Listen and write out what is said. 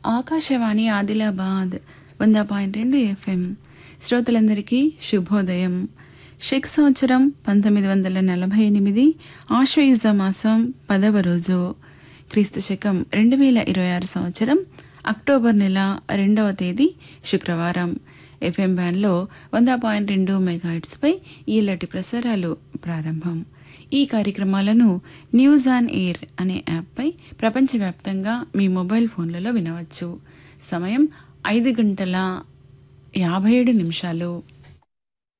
ఆకాశవాణి ఆదిలాబాద్ వంద పాయింట్ రెండు ఎఫ్ఎం శ్రోతలందరికీ శుభోదయం శక్ సంవత్సరం పంతొమ్మిది వందల నలభై ఎనిమిది ఆశ్వయుజ మాసం పదవ రోజు క్రీస్తు శకం రెండు వేల ఇరవై ఆరు సంవత్సరం అక్టోబర్ నెల రెండవ తేదీ శుక్రవారం ఎఫ్ఎం బ్యాన్లో వంద పాయింట్ రెండు మెగాహెట్స్పై ఈలటి ప్రసారాలు ప్రారంభం ఈ కార్యక్రమాలను న్యూస్ ఆన్ ఎయిర్ అనే యాప్పై ప్రపంచవ్యాప్తంగా మీ మొబైల్ ఫోన్లలో వినవచ్చు సమయం ఐదు గంటల యాభై ఏడు నిమిషాలు